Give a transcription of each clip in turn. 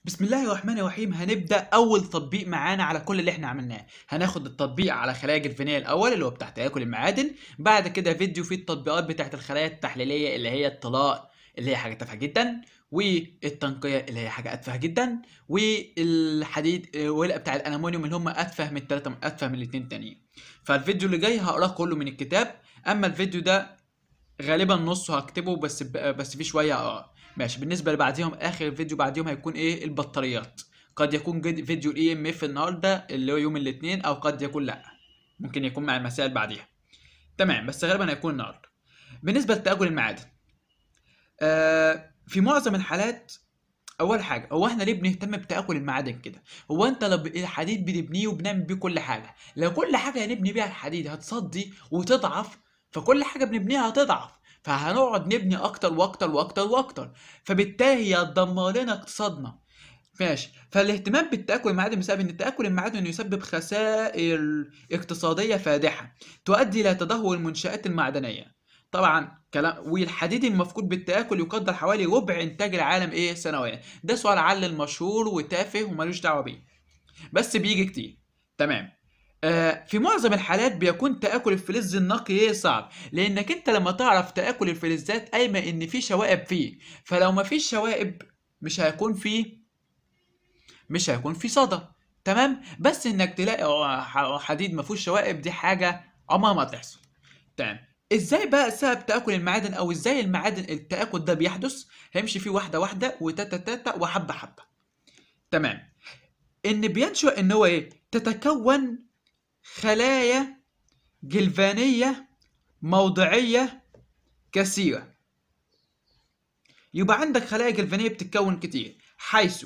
بسم الله الرحمن الرحيم هنبدأ أول تطبيق معانا على كل اللي احنا عملناه هناخد التطبيق على خلايا جلفينية الأول اللي هو بتاع تآكل المعادن بعد كده فيديو فيه التطبيقات بتاعت الخلايا التحليلية اللي هي الطلاء اللي هي حاجة تافهة جدا والتنقية اللي هي حاجة أتفه جدا والحديد والقى بتاع الألمونيوم اللي هم أتفه من التلاتة أتفه من الاتنين التانيين فالفيديو اللي جاي هقراه كله من الكتاب أما الفيديو ده غالبا نصه هكتبه بس بس فيه شويه اه ماشي بالنسبه اللي بعديهم اخر فيديو بعديهم هيكون ايه البطاريات قد يكون جد- فيديو الاي ام اف النهارده اللي هو يوم الاثنين او قد يكون لا ممكن يكون مع المسائل بعديها تمام بس غالبا هيكون النهارده بالنسبه لتاكل المعادن آه في معظم الحالات اول حاجه هو احنا ليه بنهتم بتاكل المعادن كده هو انت لو ب- الحديد بنبنيه وبنعمل بيه كل حاجه لو كل حاجه هنبني بيها الحديد هتصدي وتضعف فكل حاجه بنبنيها هتضعف فهنقعد نبني اكتر واكتر واكتر واكتر فبالتالي هي هتدمر لنا اقتصادنا ماشي فالاهتمام بالتاكل المعادن بسبب ان تاكل المعادن يسبب خسائر اقتصاديه فادحه تؤدي الى تدهور المنشات المعدنيه طبعا كلام والحديد المفقود بالتاكل يقدر حوالي ربع انتاج العالم ايه سنويا ده سؤال علل مشهور وتافه وملوش دعوه بيه بس بيجي كتير تمام آه في معظم الحالات بيكون تاكل الفلز النقي ايه صعب لانك انت لما تعرف تاكل الفلزات قايمه ان في شوائب فيه فلو ما فيش شوائب مش هيكون فيه مش هيكون في صدى تمام بس انك تلاقي ح- حديد ما فيهوش شوائب دي حاجه عمرها ما تحصل تمام ازاي بقى سبب تاكل المعادن او ازاي المعادن التاكل ده بيحدث هيمشي فيه واحده واحده وتاتا تاتا وحبه حبه تمام ان بينشأ ان هو ايه تتكون خلايا جلفانيه موضعيه كثيره يبقى عندك خلايا جلفانيه بتتكون كتير حيث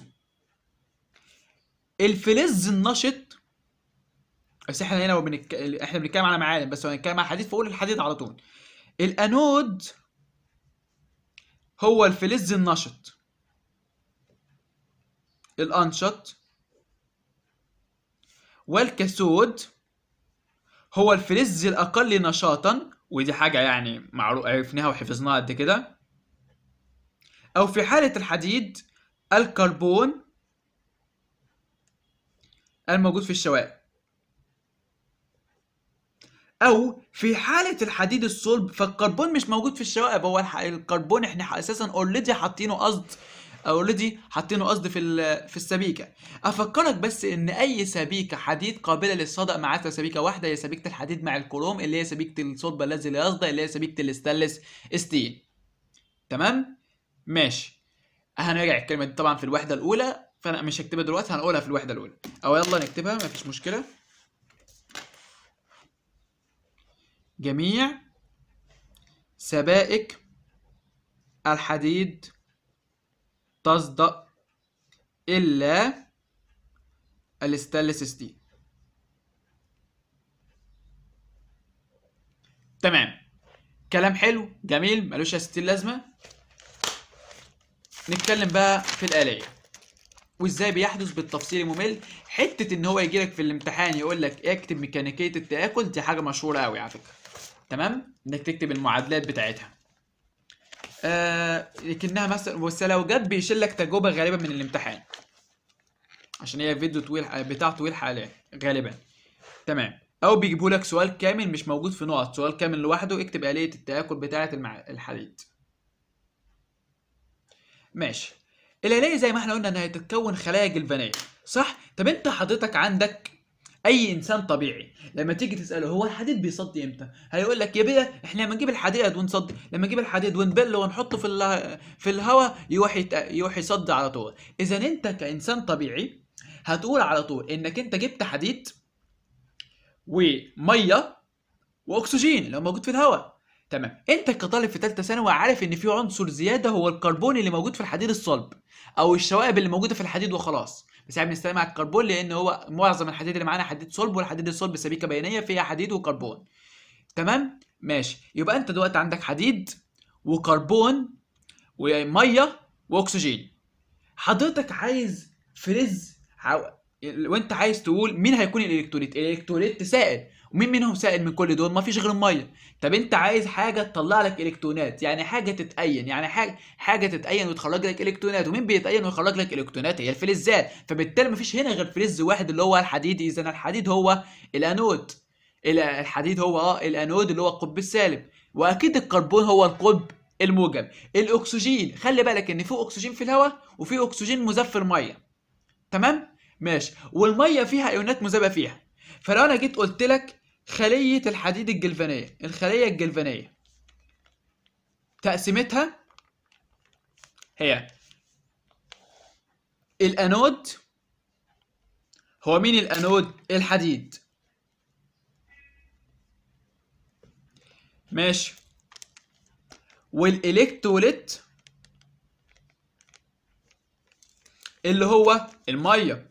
الفلز النشط بس احنا هنا وبنك... احنا بنتكلم على معادن بس لو هنتكلم على الحديد فقول الحديد على طول الانود هو الفلز النشط الانشط والكاثود هو الفلز الاقل نشاطا ودي حاجه يعني معروف عرفناها وحفظناها قد كده او في حاله الحديد الكربون الموجود في الشوائب او في حاله الحديد الصلب فالكربون مش موجود في الشوائب هو الح- الكربون احنا اساسا اوريدي حاطينه قصد اوريدي حاطينه قصد في ال- في السبيكه افكرك بس ان اي سبيكه حديد قابله للصدأ ما عدا سبيكه واحده هي سبيكه الحديد مع الكروم اللي هي سبيكه الصلب الذي لا يصدأ اللي هي سبيكه الاستانلس ستيل تمام ماشي هنراجع الكلمه دي طبعا في الوحده الاولى فانا مش هكتبها دلوقتي هنقولها في الوحده الاولى او يلا نكتبها مفيش مشكله جميع سبائك الحديد تصدأ إلا الستانلس ستيل تمام كلام حلو جميل ملوش يا ستين لازمة نتكلم بقى في الآلية وازاي بيحدث بالتفصيل ممل حتة ان هو يجيلك في الامتحان يقول لك اكتب ميكانيكية التآكل دي حاجة مشهورة قوي على فكرة تمام انك تكتب المعادلات بتاعتها آه لكنها مثلا بس لو جت بيشيل لك تجربه غالبا من الامتحان عشان هي فيديو طويل بتاع طويل حاليا غالبا تمام او بيجيبوا لك سؤال كامل مش موجود في نقط سؤال كامل لوحده اكتب آلية التآكل بتاعة المع... الحديد ماشي الآلية زي ما احنا قلنا انها تتكون خلايا جلفانية صح طب انت حضرتك عندك اي انسان طبيعي لما تيجي تساله هو الحديد بيصدي امتى هيقول لك يا بيه احنا لما نجيب الحديد ونصدي لما نجيب الحديد ونبله ونحطه في ال... في الهواء يروح يت... يروح يصدي على طول اذا انت كانسان طبيعي هتقول على طول انك انت جبت حديد وميه واكسجين اللي هو موجود في الهواء تمام انت كطالب في ثالثه ثانوي عارف ان في عنصر زياده هو الكربون اللي موجود في الحديد الصلب او الشوائب اللي موجوده في الحديد وخلاص بس احنا بنستخدم على الكربون لان هو معظم الحديد اللي معانا حديد صلب والحديد الصلب سبيكه بينيه فيها حديد وكربون تمام ماشي يبقى انت دلوقتي عندك حديد وكربون وميه واكسجين حضرتك عايز فلز عاو- وانت عايز تقول مين هيكون الالكتروليت الالكتروليت سائل ومين منهم سائل من كل دول ما فيش غير الميه طب انت عايز حاجه تطلع لك الكترونات يعني حاجه تتأين يعني حاجه حاجه تتأين وتخرج لك الكترونات ومين بيتأين ويخرج لك الكترونات هي الفلزات فبالتالي ما فيش هنا غير فلز واحد اللي هو الحديد اذا الحديد هو الانود ال- الحديد هو اه الانود اللي هو القطب السالب واكيد الكربون هو القطب الموجب الاكسجين خلي بالك ان في اكسجين في الهواء وفي اكسجين مذاب في الميه تمام ماشي والميه فيها ايونات مذابه فيها فلو انا جيت قلت لك خليه الحديد الجلفانيه الخليه الجلفانيه تقسيمتها هي الانود هو مين الانود الحديد ماشي والالكتروليت اللي هو الميه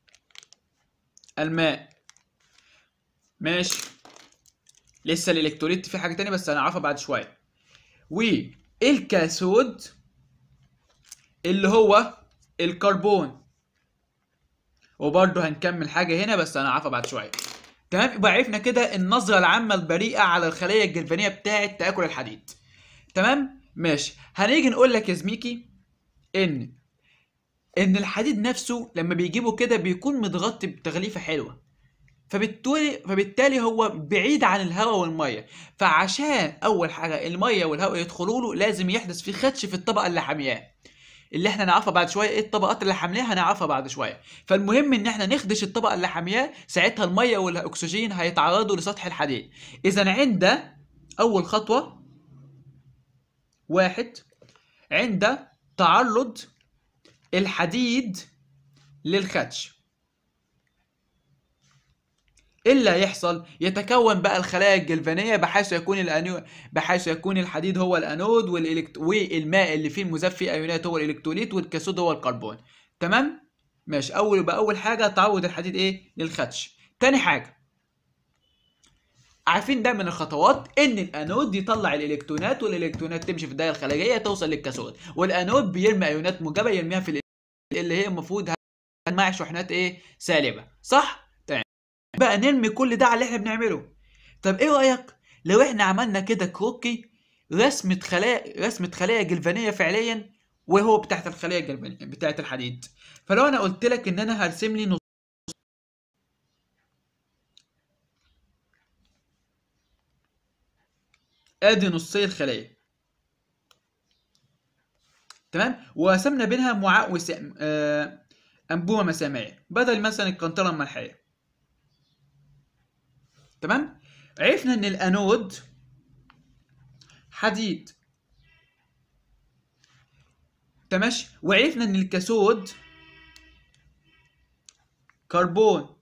الماء ماشي لسه الالكتروليت في حاجه تانية بس هنعرفها بعد شويه والكاثود اللي هو الكربون وبرضه هنكمل حاجه هنا بس هنعرفها بعد شويه تمام يبقى عرفنا كده النظره العامه البريئه على الخليه الجلفانيه بتاعه تاكل الحديد تمام ماشي هنيجي نقول لك يا زميكي ان ان الحديد نفسه لما بيجيبه كده بيكون متغطي بتغليفه حلوه فبالتالي فبالتالي هو بعيد عن الهواء والميه فعشان اول حاجه الميه والهواء يدخلوا له لازم يحدث في خدش في الطبقه اللي حامياه اللي احنا نعرفها بعد شويه ايه الطبقات اللي حاملاها هنعرفها بعد شويه فالمهم ان احنا نخدش الطبقه اللي حامياه ساعتها الميه والاكسجين هيتعرضوا لسطح الحديد اذا عند اول خطوه واحد عند تعرض الحديد للخدش ايه اللي هيحصل يتكون بقى الخلايا الجلفانيه بحيث يكون الانو بحيث يكون الحديد هو الانود والإلكت... والماء اللي فيه المذاب فيه ايونات هو الالكتروليت والكاثود هو الكربون تمام ماشي اول يبقى اول حاجه تعود الحديد ايه للخدش تاني حاجه عارفين ده من الخطوات ان الانود يطلع الالكترونات والالكترونات تمشي في الدايره الخارجيه توصل للكاثود والانود بيرمي ايونات موجبه يرميها في ال- اللي هي المفروض مع شحنات ايه سالبه صح تمام بقى نرمي كل ده على اللي احنا بنعمله طب ايه رايك لو احنا عملنا كده كروكي رسمه خلايا رسمه خلايا جلفانيه فعليا وهو بتاعت الخليه الجلفانيه بتاعت الحديد فلو انا قلت لك ان انا هرسم لي نص ادي نصي الخلايا تمام ورسمنا بينها معاء وسام آه انبوبه مسامعيه بدل مثلا القنطره الملحيه تمام عرفنا ان الانود حديد تماشي وعرفنا ان الكاثود كربون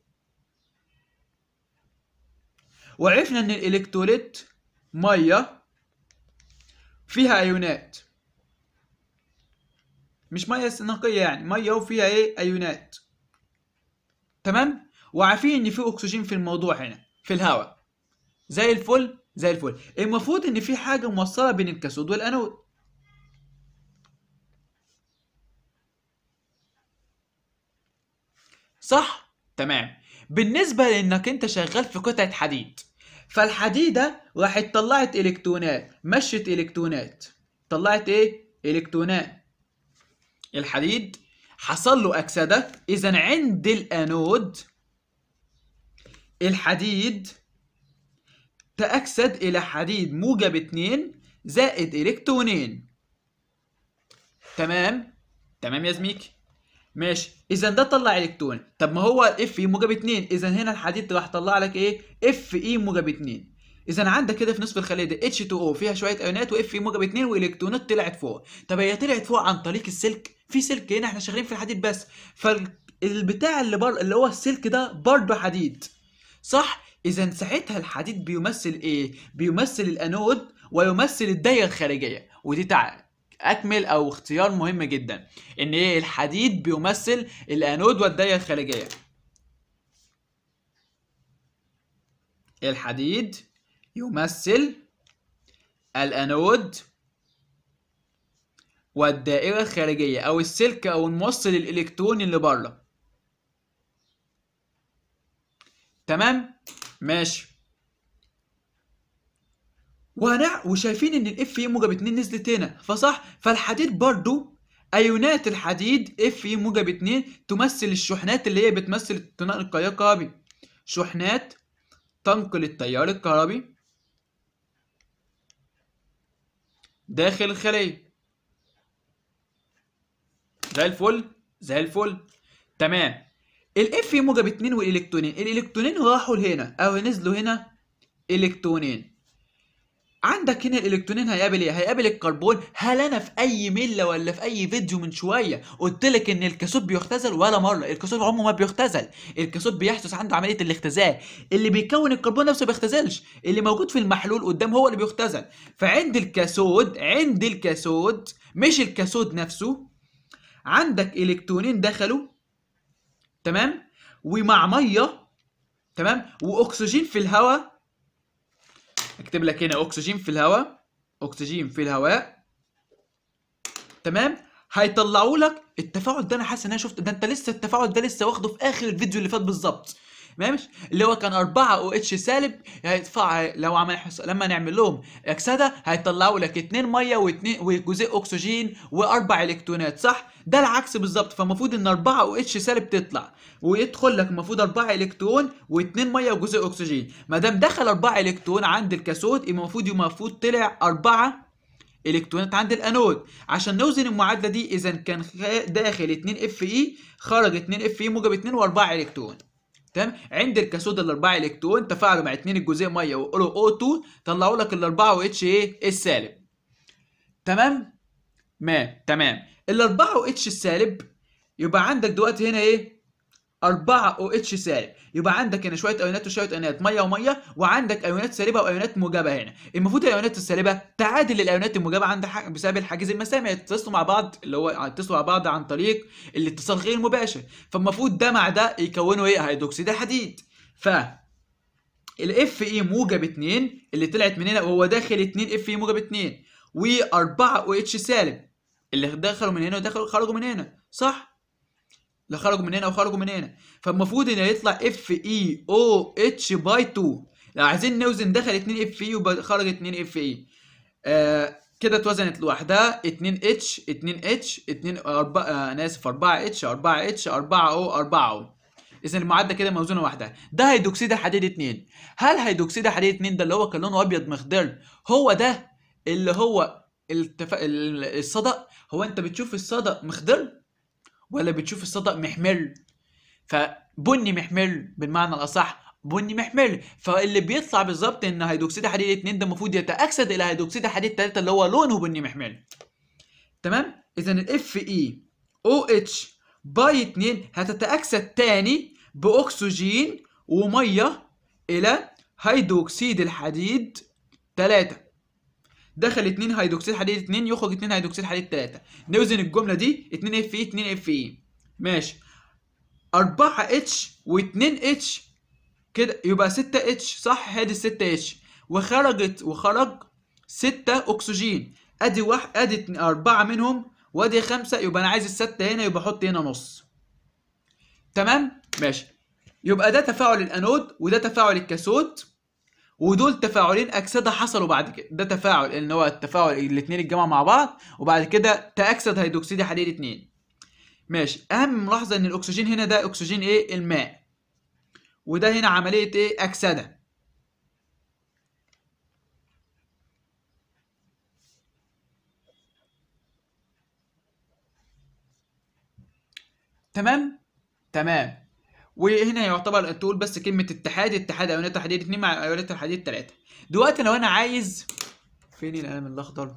وعرفنا ان الالكتروليت ميه فيها ايونات مش ميه نقيه يعني ميه وفيها ايه ايونات تمام وعارفين ان في اكسجين في الموضوع هنا في الهواء زي الفل زي الفل المفروض ان في حاجه موصله بين الكاثود والانود صح تمام بالنسبه لانك انت شغال في قطعه حديد فالحديده راحت طلعت الكترونات مشت الكترونات طلعت ايه الكترونات الحديد حصل له اكسده اذا عند الانود الحديد تأكسد إلى حديد موجب 2 زائد إلكترونين تمام تمام يا زميكي ماشي اذا ده طلع الكترون طب ما هو اف اي موجب 2 اذا هنا الحديد راح طلع لك ايه اف اي موجب 2 اذا عندك كده في نصف الخليه ده اتش 2 او فيها شويه ايونات واف اي موجب 2 والكترونات طلعت فوق طب هي طلعت فوق عن طريق السلك في سلك هنا احنا شغالين في الحديد بس فالبتاع اللي بر... اللي هو السلك ده برضه حديد صح اذا ساعتها الحديد بيمثل ايه بيمثل الانود ويمثل الدايره الخارجيه ودي تع... اكمل او اختيار مهم جدا ان ايه الحديد بيمثل الانود والدايره الخارجيه الحديد يمثل الانود والدائره الخارجيه او السلك او الموصل الالكتروني اللي بره تمام ماشي وهنع وشايفين ان الاف اي موجب 2 نزلت هنا فصح فالحديد برضو ايونات الحديد اف اي موجب 2 تمثل الشحنات اللي هي بتمثل تنقل التيار الكهربي شحنات تنقل التيار الكهربي داخل الخلية زي الفل زي الفل تمام الاف موجب 2 والالكترونين الالكترونين راحوا لهنا او نزلوا هنا الكترونين عندك هنا الالكترونين هيقابل ايه؟ هيقابل الكربون هل انا في اي مله ولا في اي فيديو من شويه قلت لك ان الكاثود بيختزل ولا مره الكاثود عمره ما بيختزل الكاثود بيحدث عنده عمليه الاختزال اللي بيكون الكربون نفسه ما بيختزلش اللي موجود في المحلول قدام هو اللي بيختزل فعند الكاثود عند الكاثود مش الكاثود نفسه عندك الكترونين دخلوا تمام ومع ميه تمام واكسجين في الهواء اكتب لك هنا اكسجين في الهواء اكسجين في الهواء تمام هيطلعوا لك التفاعل ده انا حاسس ان انا شفت ده انت لسه التفاعل ده لسه واخده في اخر الفيديو اللي فات بالظبط ماشي اللي هو كان 4 او اتش سالب هيدفع لو عمل حس... لما نعمل لهم اكسده هيطلعوا لك 2 ميه و2 وجزيء اكسجين واربع الكترونات صح ده العكس بالظبط فالمفروض ان 4 او اتش سالب تطلع ويدخل لك المفروض 4 الكترون و2 ميه وجزيء اكسجين ما دام دخل 4 الكترون عند الكاثود يبقى المفروض المفروض طلع 4 الكترونات عند الانود عشان نوزن المعادله دي اذا كان داخل 2 اف اي خرج 2 اف اي موجب 2 و4 الكترون تمام عند الكاثود الاربعه الكترون تفاعلوا مع 2 الجزيء ميه وقالوا او 2 طلعوا لك الاربعه و اتش ايه السالب تمام ما تمام الاربعه و اتش السالب يبقى عندك دلوقتي هنا ايه 4 او اتش سالب يبقى عندك هنا شويه ايونات وشويه ايونات ميه وميه وعندك ايونات سالبه وايونات موجبه هنا المفروض الايونات السالبه تعادل الايونات الموجبه عند حق بسبب الحاجز المسامع يتصلوا مع بعض اللي هو يتصلوا مع بعض عن طريق الاتصال غير المباشر فالمفروض ده مع ده يكونوا ايه هيدروكسيد الحديد ف الاف اي موجب 2 اللي طلعت من هنا وهو داخل 2 اف اي موجب 2 و4 او اتش سالب اللي دخلوا من هنا ودخلوا خرجوا من هنا صح لا خرجوا من هنا وخرجوا من هنا فالمفروض ان يطلع اف اي او اتش باي 2 لو عايزين نوزن دخل 2 اف اي وخرج 2 اف اي آه كده اتوزنت لوحدها 2 اتش 2 اتش 2 4 آه انا اسف 4 اتش 4 اتش 4 او 4 او اذا المعادله كده موزونه لوحدها ده هيدروكسيد الحديد 2 هل هيدروكسيد الحديد 2 ده اللي هو كان لونه ابيض مخضر هو ده اللي هو التف... الصدأ هو انت بتشوف الصدأ مخضر ولا بتشوف الصدأ محمر فبني محمر بالمعنى الاصح بني محمر فاللي بيطلع بالظبط ان هيدروكسيد حديد 2 ده المفروض يتاكسد الى هيدروكسيد حديد 3 اللي هو لونه بني محمر تمام اذا الاف اي او اتش باي 2 هتتاكسد تاني باكسجين وميه الى هيدروكسيد الحديد 3 دخل 2 هيدروكسيد حديد 2 يخرج 2 هيدروكسيد حديد 3 نوزن الجمله دي 2 اف اي 2 اف اي ماشي 4 اتش و2 اتش كده يبقى 6 اتش صح ادي 6 اتش وخرجت وخرج 6 اكسجين ادي واحد ادي اربعه منهم وادي خمسه يبقى انا عايز السته هنا يبقى احط هنا نص تمام ماشي يبقى ده تفاعل الانود وده تفاعل الكاثود ودول تفاعلين اكسده حصلوا بعد كده ده تفاعل ان هو التفاعل الاثنين اتجمعوا مع بعض وبعد كده تاكسد هيدروكسيد حديد 2 ماشي اهم ملاحظه ان الاكسجين هنا ده اكسجين ايه الماء وده هنا عمليه ايه اكسده تمام تمام وهنا يعتبر تقول بس كلمه اتحاد اتحاد ايونات الحديد 2 مع ايونات الحديد 3 دلوقتي لو انا عايز فين القلم الاخضر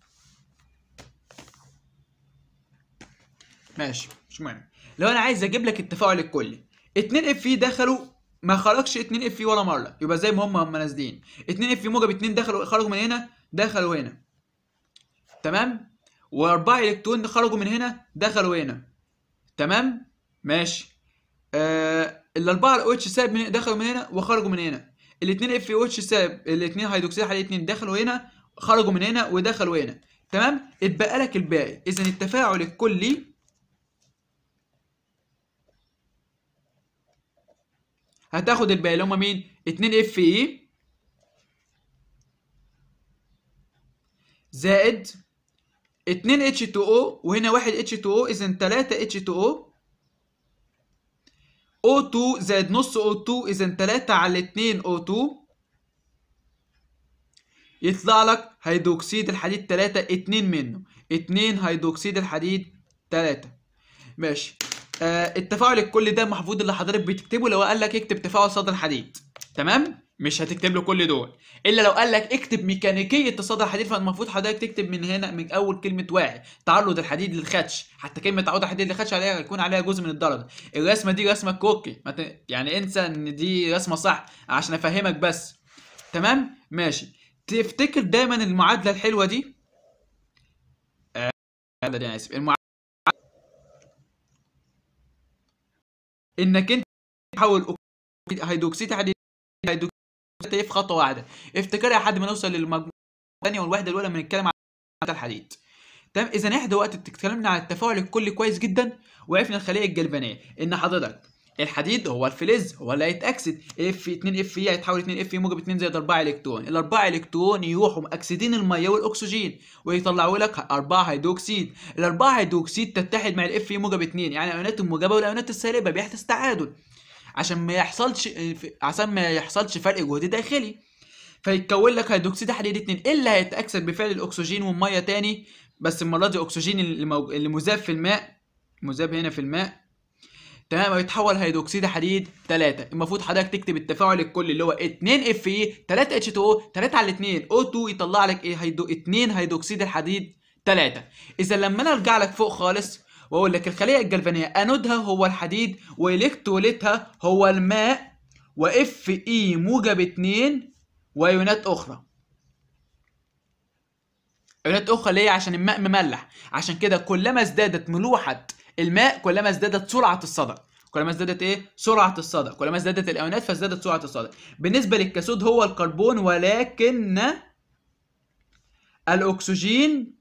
ماشي مش مهم لو انا عايز اجيب لك التفاعل الكلي 2 اف اي دخلوا ما خرجش 2 اف اي ولا مره يبقى زي ما هم هم نازلين 2 اف اي موجب 2 دخلوا خرجوا من هنا دخلوا هنا تمام واربعه الكترون خرجوا من هنا دخلوا هنا تمام ماشي آه الاربعه الاو اتش سالب من دخلوا من هنا وخرجوا من هنا الاثنين اف او اتش سالب الاثنين هيدروكسيد حديد 2 دخلوا هنا خرجوا من هنا ودخلوا هنا تمام اتبقى لك الباقي اذا التفاعل الكلي هتاخد الباقي اللي هم مين 2 اف اي زائد 2 اتش 2 او وهنا 1 اتش 2 او اذا 3 اتش 2 او O2 زائد نص O2 اذا 3 على 2 O2 يطلع لك هيدروكسيد الحديد 3 2 منه 2 هيدروكسيد الحديد 3 ماشي آه التفاعل الكلي ده المفروض اللي حضرتك بتكتبه لو قال لك اكتب تفاعل صدى الحديد تمام مش هتكتب له كل دول الا لو قال لك اكتب ميكانيكيه تصادر الحديد فالمفروض حضرتك تكتب من هنا من اول كلمه واعي تعرض الحديد للخدش حتى كلمه تعرض الحديد للخدش عليها يكون عليها جزء من الدرجه الرسمه دي رسمه كوكي ما ت... يعني انسى ان دي رسمه صح عشان افهمك بس تمام ماشي تفتكر دايما المعادله الحلوه دي آه دي انا اسف المعادله انك انت تحول هيدروكسيد حديد هيدروكسيد في خطوه واحده افتكرها لحد ما نوصل للمجموعه الثانيه والوحده الاولى بنتكلم عن الحديد تمام اذا احنا دلوقتي اتكلمنا عن التفاعل الكلي كويس جدا وعرفنا الخليه الجلفانيه ان حضرتك الحديد هو الفلز هو اللي هيتاكسد اف 2 اف اي هيتحول 2 اف موجب 2 زائد 4 الكترون الاربعه الكترون يروحوا مأكسدين الميه والاكسجين ويطلعوا لك 4 هيدروكسيد الاربعه هيدروكسيد تتحد مع الاف موجب 2 يعني الايونات الموجبه والايونات السالبه بيحدث تعادل عشان ما يحصلش عشان ما يحصلش فرق جهد داخلي فيتكون لك هيدروكسيد حديد 2 اللي هيتاكسد بفعل الاكسجين والميه تاني بس المره دي اكسجين اللي, موج... اللي مذاب في الماء مذاب هنا في الماء تمام ويتحول هيدروكسيد حديد 3 المفروض حضرتك تكتب التفاعل الكلي اللي هو 2 اف اي 3 اتش 2 او 3 على 2 او 2 يطلع لك ايه هيدو 2 هيدروكسيد الحديد 3 اذا لما انا ارجع لك فوق خالص واقول لك الخليه الجلفانيه انودها هو الحديد والكتروليتها هو الماء واف اي موجب 2 وايونات اخرى ايونات اخرى ليه عشان الماء مملح عشان كده كلما ازدادت ملوحه الماء كلما ازدادت سرعه الصدى كلما ازدادت ايه سرعه الصدى كلما ازدادت الايونات فازدادت سرعه الصدى بالنسبه للكاسود هو الكربون ولكن الاكسجين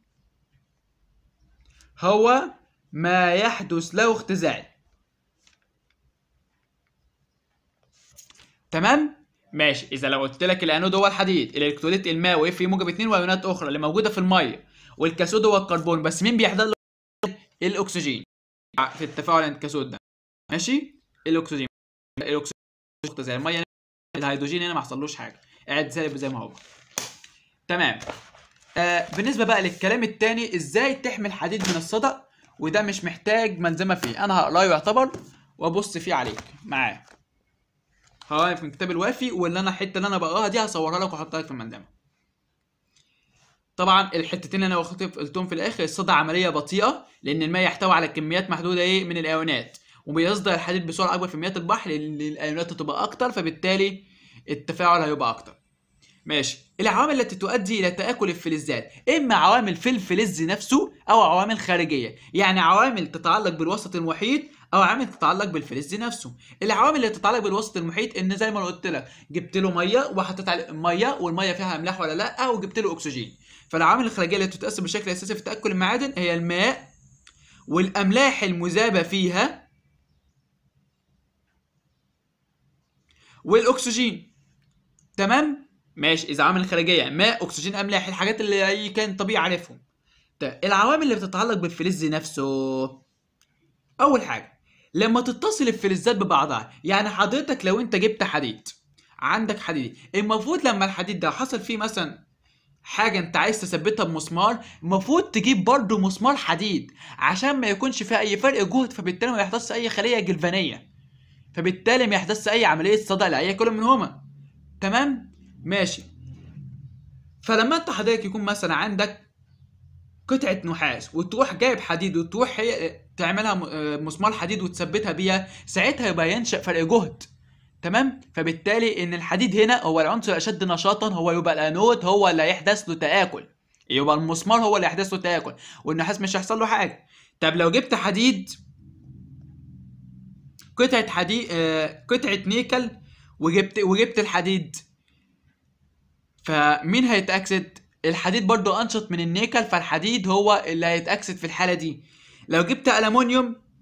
هو ما يحدث له اختزال تمام ماشي اذا لو قلت لك الانود هو الحديد الالكتروليت الماء واف موجب 2 وايونات اخرى اللي موجوده في الميه والكاسود هو الكربون بس مين بيحدث له الاكسجين في التفاعل عند الكاسود ده ماشي الاكسجين الاكسجين زي الميه الهيدروجين هنا ما حصلوش حاجه قاعد سالب زي ما هو تمام آه بالنسبه بقى للكلام التاني ازاي تحمل حديد من الصدى وده مش محتاج ملزمه فيه انا هقراه يعتبر وابص فيه عليك معاه هقراه في الكتاب الوافي واللي انا الحته اللي انا بقراها دي هصورها لك واحطها لك في الملزمه طبعا الحتتين اللي انا قلتهم في الاخر الصدى عمليه بطيئه لان الماء يحتوي على كميات محدوده ايه من الايونات وبيصدر الحديد بسرعه اكبر في مياه البحر لان الايونات هتبقى اكتر فبالتالي التفاعل هيبقى اكتر ماشي العوامل التي تؤدي الى تاكل الفلزات اما عوامل في الفلز نفسه او عوامل خارجيه يعني عوامل تتعلق بالوسط المحيط او عوامل تتعلق بالفلز نفسه العوامل اللي تتعلق بالوسط المحيط ان زي ما انا قلت لك جبت له ميه وحطيت عليه ميه والميه فيها املاح ولا لا وجبت له اكسجين فالعوامل الخارجيه اللي تتاثر بشكل اساسي في تاكل المعادن هي الماء والاملاح المذابه فيها والاكسجين تمام ماشي اذا عوامل خارجيه ماء اكسجين املاح الحاجات اللي اي كان طبيعي عارفهم طيب العوامل اللي بتتعلق بالفلز نفسه اول حاجه لما تتصل الفلزات ببعضها يعني حضرتك لو انت جبت حديد عندك حديد المفروض لما الحديد ده حصل فيه مثلا حاجة انت عايز تثبتها بمسمار المفروض تجيب برضه مسمار حديد عشان ما يكونش فيها اي فرق جهد فبالتالي ما يحدثش اي خلية جلفانية فبالتالي ما يحدثش اي عملية صدى لأي كل منهما تمام ماشي فلما انت حضرتك يكون مثلا عندك قطعة نحاس وتروح جايب حديد وتروح هي تعملها مسمار حديد وتثبتها بيها ساعتها يبقى ينشأ فرق جهد تمام فبالتالي ان الحديد هنا هو العنصر الاشد نشاطا هو يبقى الانود هو اللي هيحدث له تآكل يبقى المسمار هو اللي هيحدث له تآكل والنحاس مش هيحصل له حاجة طب لو جبت حديد قطعة حديد آه قطعة نيكل وجبت وجبت الحديد فمين هيتأكسد؟ الحديد برضو أنشط من النيكل فالحديد هو اللي هيتأكسد في الحالة دي لو جبت ألمونيوم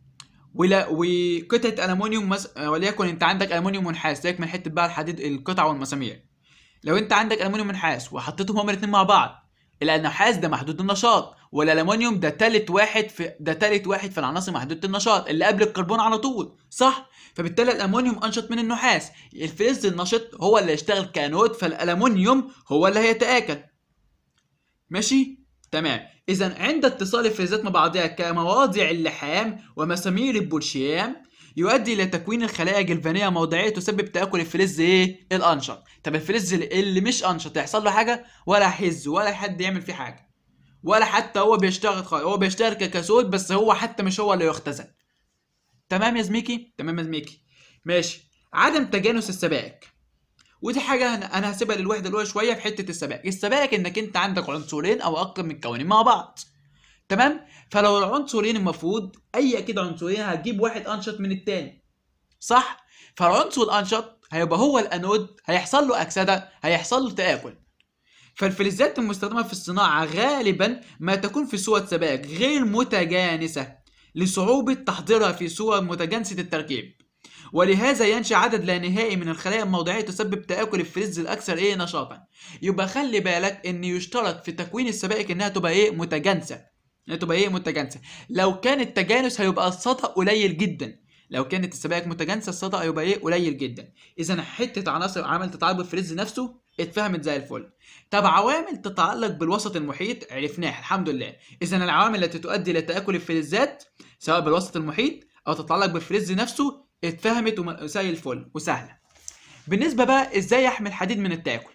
ولا وقطعه الومنيوم مس... وليكن انت عندك الومنيوم ونحاس سيبك من حته بقى الحديد القطع والمسامير لو انت عندك الومنيوم ونحاس وحطيتهم هما الاثنين مع بعض النحاس ده محدود النشاط والالومنيوم ده تالت واحد في ده تالت واحد في العناصر محدوده النشاط اللي قبل الكربون على طول صح فبالتالي الالومنيوم انشط من النحاس الفلز النشط هو اللي هيشتغل كانود فالالومنيوم هو اللي هيتاكل ماشي تمام اذا عند اتصال الفلزات مع بعضها كمواضع اللحام ومسامير البولشيام يؤدي الى تكوين الخلايا الجلفانيه موضعيه تسبب تاكل الفلز ايه الانشط طب الفلز اللي مش انشط هيحصل له حاجه ولا هيهز ولا حد يعمل فيه حاجه ولا حتى هو بيشتغل خالص هو بيشتغل ككسود بس هو حتى مش هو اللي يختزن تمام يا زميكي تمام يا زميكي ماشي عدم تجانس السبائك ودي حاجة أنا هسيبها للوحدة الأولى شوية في حتة السبائك، السبائك إنك أنت عندك عنصرين أو أكتر متكونين مع بعض. تمام؟ فلو العنصرين المفروض أي أكيد عنصرين هتجيب واحد أنشط من التاني. صح؟ فالعنصر الأنشط هيبقى هو الأنود هيحصل له أكسدة هيحصل له تآكل. فالفلزات المستخدمة في الصناعة غالبا ما تكون في صورة سبائك غير متجانسة لصعوبة تحضيرها في صور متجانسة التركيب. ولهذا ينشأ عدد لا نهائي من الخلايا الموضعية تسبب تآكل الفلز الأكثر إيه نشاطا. يبقى خلي بالك إن يشترط في تكوين السبائك إنها تبقى إيه متجانسة. إنها تبقى إيه متجانسة. لو كان التجانس هيبقى السطأ قليل جدا. لو كانت السبائك متجانسة السطأ هيبقى إيه قليل جدا. إذا حتة عناصر عمل تتعلق بالفلز نفسه اتفهمت زي الفل. طب عوامل تتعلق بالوسط المحيط عرفناها الحمد لله. إذا العوامل التي تؤدي إلى تآكل الفلزات سواء بالوسط المحيط أو تتعلق بالفلز نفسه اتفهمت وزي الفل وسهله بالنسبه بقى ازاي احمي الحديد من التاكل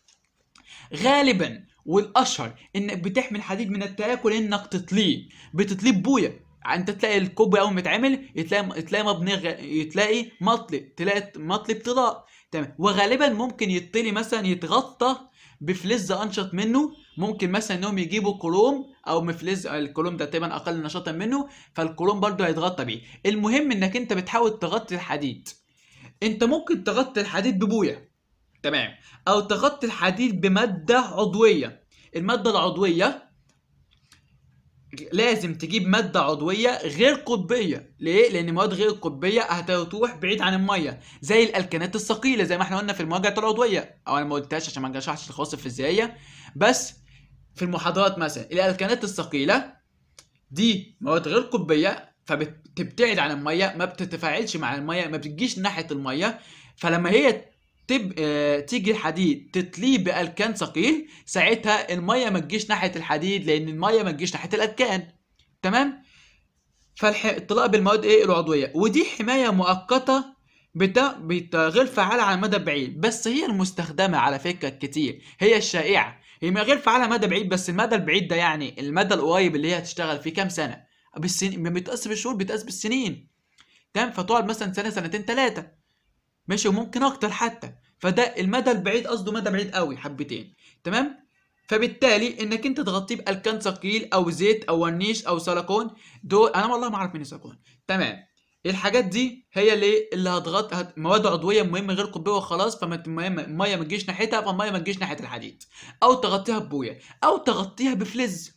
غالبا والاشهر انك بتحمي الحديد من التاكل انك تطليه بتطليه ببويه انت تلاقي الكوب اول ما يتعمل تلاقي تلاقي مبني تلاقي مطلي تلاقي مطلي بطلاء تمام وغالبا ممكن يطلي مثلا يتغطى بفلز انشط منه ممكن مثلا انهم يجيبوا كروم او مفلز الكروم ده تقريبا اقل نشاطا منه فالكروم برضه هيتغطى بيه المهم انك انت بتحاول تغطي الحديد انت ممكن تغطي الحديد ببويه تمام او تغطي الحديد بماده عضويه الماده العضويه لازم تجيب مادة عضوية غير قطبية، ليه؟ لأن المواد غير القطبية هتروح بعيد عن المية، زي الألكانات الثقيلة زي ما احنا قلنا في المواجهة العضوية، أو أنا ما قلتهاش عشان ما شرحتش الخواص الفيزيائية، بس في المحاضرات مثلا الألكانات الثقيلة دي مواد غير قطبية فبتبتعد عن المية ما بتتفاعلش مع المية ما بتجيش ناحية المية فلما هي تب... آه... تيجي الحديد تتليه بالكان ثقيل ساعتها الميه ما تجيش ناحيه الحديد لان الميه ما تجيش ناحيه الالكان تمام فالطلاء بالمواد ايه العضويه ودي حمايه مؤقته بتا... بت... غير فعاله على المدى البعيد بس هي المستخدمه على فكره كتير هي الشائعه هي غير فعاله مدى بعيد بس المدى البعيد ده يعني المدى القريب اللي هي هتشتغل فيه كام سنه بالسنين ما بيتقاس بالشهور بيتقاس بالسنين تمام فتقعد مثلا سنه سنتين ثلاثه ماشي وممكن اكتر حتى فده المدى البعيد قصده مدى بعيد قوي حبتين تمام فبالتالي انك انت تغطيه بالكان ثقيل او زيت او ورنيش او سيليكون دول انا والله ما اعرف مين السيليكون تمام الحاجات دي هي اللي اللي هتغطي هت... مواد عضويه مهمه غير قطبيه وخلاص فما الميه ما تجيش ناحيتها فالميه ما تجيش ناحيه الحديد او تغطيها ببويه او تغطيها بفلز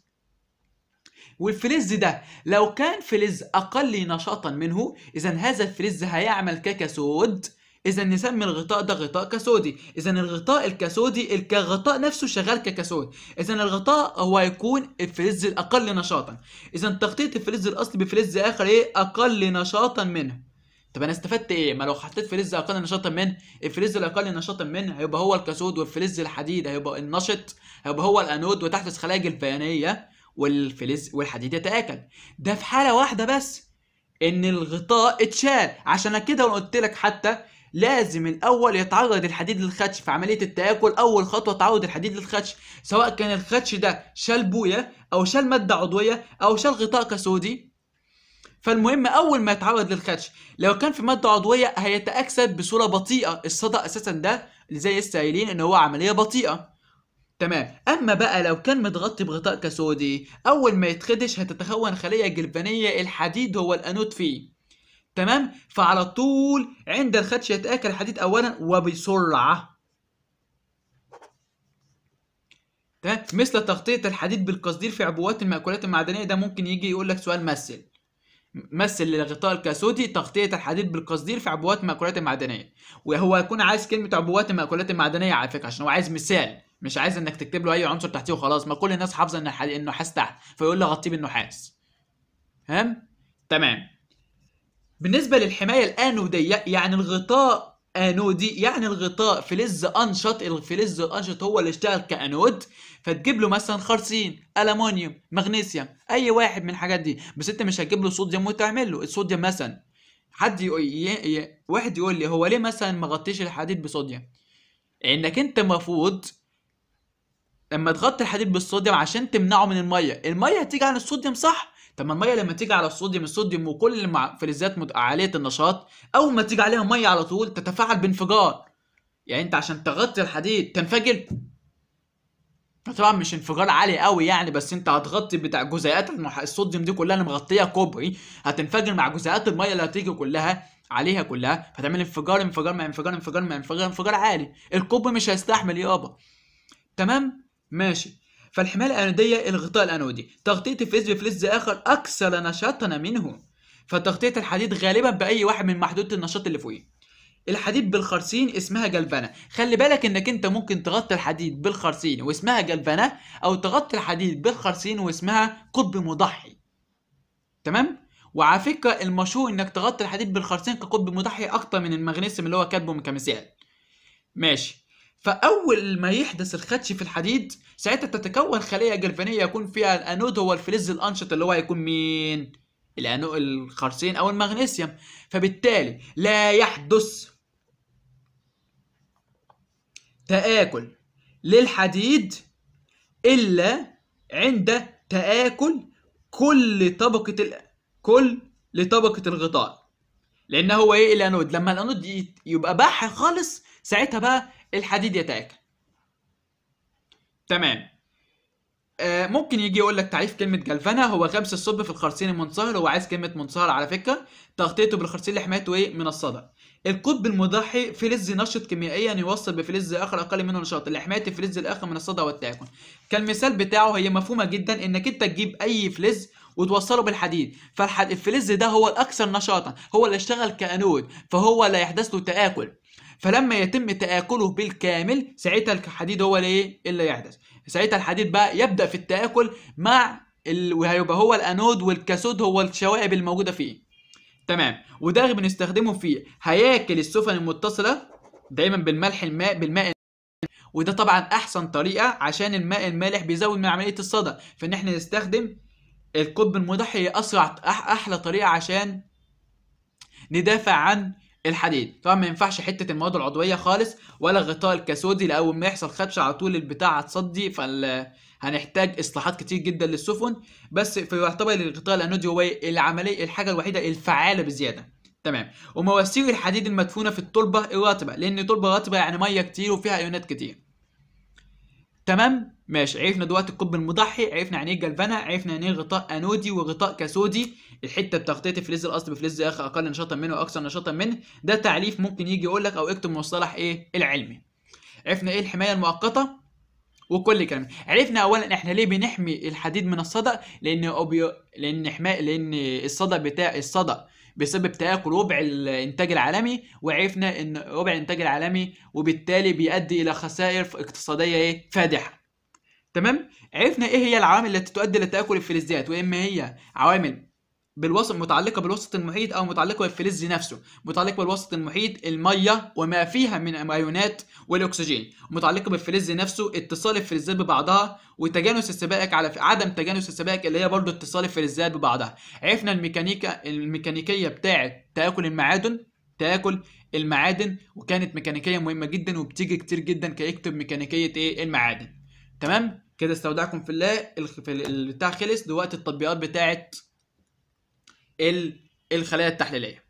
والفلز ده لو كان فلز اقل نشاطا منه اذا هذا الفلز هيعمل ككسود اذا نسمي الغطاء ده غطاء كسودي اذا الغطاء الكسودي الغطاء نفسه شغال ككسود اذا الغطاء هو هيكون الفلز الاقل نشاطا اذا تغطيه الفلز الاصلي بفلز اخر ايه اقل نشاطا منه طب انا استفدت ايه ما لو حطيت فلز اقل نشاطا منه الفلز الاقل نشاطا منه هيبقى هو الكسود والفلز الحديد هيبقى النشط هيبقى هو الانود وتحدث خلايا جلفانيه والفلز والحديد يتاكل ده في حاله واحده بس ان الغطاء اتشال عشان كده قلت لك حتى لازم الاول يتعرض الحديد للخدش في عمليه التاكل اول خطوه تعرض الحديد للخدش سواء كان الخدش ده شال بويه او شال ماده عضويه او شال غطاء كسودي فالمهم اول ما يتعرض للخدش لو كان في ماده عضويه هيتاكسد بصوره بطيئه الصدى اساسا ده اللي زي لسه قايلين ان هو عمليه بطيئه تمام اما بقى لو كان متغطي بغطاء كسودي اول ما يتخدش هتتكون خليه جلفانيه الحديد هو الانود فيه تمام فعلى طول عند الخدش يتاكل الحديد اولا وبسرعه تمام مثل تغطيه الحديد بالقصدير في عبوات المأكولات المعدنيه ده ممكن يجي يقول لك سؤال مثل مثل الغطاء الكاسودي تغطيه الحديد بالقصدير في عبوات المأكولات المعدنيه وهو يكون عايز كلمه عبوات المأكولات المعدنيه على فكره عشان هو عايز مثال مش عايز انك تكتب له اي عنصر تحتيه وخلاص ما كل الناس حافظه ان الحديد النحاس تحت فيقول له غطيه بالنحاس فاهم تمام بالنسبه للحمايه الانوديه يعني الغطاء انودي يعني الغطاء فلز انشط الفلز الانشط هو اللي اشتغل كانود فتجيب له مثلا خرسين الومنيوم مغنيسيوم اي واحد من الحاجات دي بس انت مش هتجيب له صوديوم وتعمل له الصوديوم مثلا حد يقول ي... ي... واحد يقول لي هو ليه مثلا ما غطيش الحديد بصوديوم انك انت المفروض لما تغطي الحديد بالصوديوم عشان تمنعه من الميه الميه هتيجي على الصوديوم صح طب ما الميه لما تيجي على الصوديوم الصوديوم وكل المع- فلزات مت- عاليه النشاط اول ما تيجي عليها ميه على طول تتفاعل بانفجار يعني انت عشان تغطي الحديد تنفجر طبعا مش انفجار عالي قوي يعني بس انت هتغطي بتاع جزيئات المح... الصوديوم دي كلها اللي مغطيه كوبري هتنفجر مع جزيئات الميه اللي هتيجي كلها عليها كلها فتعمل انفجار انفجار مع انفجار انفجار مع انفجار انفجار عالي الكوب مش هيستحمل يابا تمام ماشي فالحمايه الانوديه الغطاء الانودي تغطيه الفلز بفلز اخر اكثر نشاطا منه فتغطيه الحديد غالبا باي واحد من محدوده النشاط اللي فوقيه الحديد بالخرسين اسمها جلفنة خلي بالك انك انت ممكن تغطي الحديد بالخرسين واسمها جلفنة او تغطي الحديد بالخرسين واسمها قطب مضحي تمام وعلى فكرة المشهور انك تغطي الحديد بالخرسين كقطب مضحي اكتر من المغنيسيوم اللي هو كاتبه كمثال ماشي فاول ما يحدث الخدش في الحديد ساعتها تتكون خليه جلفانيه يكون فيها الانود هو الفلز الانشط اللي هو هيكون مين الانو الخرسين او المغنيسيوم فبالتالي لا يحدث تآكل للحديد إلا عند تآكل كل طبقة ال... كل لطبقة الغطاء لأن هو إيه الأنود لما الأنود ي- يبقى بح خالص ساعتها بقى الحديد يتآكل تمام آه ممكن يجي يقول لك تعريف كلمة جلفنة هو غمس الصب في الخرسين المنصهر هو عايز كلمة منصهر على فكرة تغطيته بالخرسين لحمايته ايه من الصدى القطب المضحي فلز نشط كيميائيا يوصل بفلز اخر اقل منه نشاطا لحمايه الفلز الاخر من الصدى والتآكل كالمثال بتاعه هي مفهومه جدا انك انت تجيب اي فلز وتوصله بالحديد فالفلز ده هو الاكثر نشاطا هو اللي اشتغل كانود فهو اللي يحدث له تآكل فلما يتم تآكله بالكامل ساعتها الحديد هو اللي ايه اللي يحدث ساعتها الحديد بقى يبدأ في التآكل مع ال... وهيبقى هو الانود والكاثود هو الشوائب الموجوده فيه تمام وده بنستخدمه في هياكل السفن المتصله دايما بالملح الماء بالماء وده طبعا احسن طريقه عشان الماء المالح بيزود من عمليه الصدى فان احنا نستخدم القطب المضحي هي اسرع أح احلى طريقه عشان ندافع عن الحديد طبعا ما ينفعش حته المواد العضويه خالص ولا غطاء الكاثودي لاول ما يحصل خدش على طول البتاع هتصدي فال هنحتاج اصلاحات كتير جدا للسفن بس في يعتبر الغطاء الانودي هو العمليه الحاجه الوحيده الفعاله بزياده تمام ومواسير الحديد المدفونه في التربه الرطبه لان تربه رطبه يعني ميه كتير وفيها ايونات كتير تمام ماشي عرفنا دلوقتي القطب المضحي عرفنا يعني ايه جلفنة عرفنا يعني ايه غطاء انودي وغطاء كاثودي الحته بتغطيه الفلز الاصلي بفلز اخر اقل نشاطا منه واكثر نشاطا منه ده تعريف ممكن يجي يقول لك او اكتب مصطلح ايه العلمي عرفنا ايه الحمايه المؤقته وكل كلام عرفنا اولا احنا ليه بنحمي الحديد من الصدى لان أوبيو... لان حمايه لان الصدى بتاع الصدى بسبب تآكل ربع الانتاج العالمي وعرفنا ان ربع الانتاج العالمي وبالتالي بيؤدي الى خسائر اقتصاديه ايه فادحه تمام عرفنا ايه هي العوامل التي تؤدي لتآكل الفلزات واما هي عوامل بالوسط متعلقه بالوسط المحيط او متعلقه بالفلز نفسه متعلقه بالوسط المحيط الميه وما فيها من الايونات والاكسجين متعلقه بالفلز نفسه اتصال الفلزات ببعضها وتجانس السبائك على ف... عدم تجانس السبائك اللي هي برضو اتصال الفلزات ببعضها عرفنا الميكانيكا الميكانيكيه بتاعه تآكل المعادن تآكل المعادن وكانت ميكانيكيه مهمه جدا وبتيجي كتير جدا كيكتب ميكانيكيه ايه المعادن تمام كده استودعكم في الله الخ- في ال- البتاع خلص دلوقتي التطبيقات بتاعت ال- الخلايا التحليليه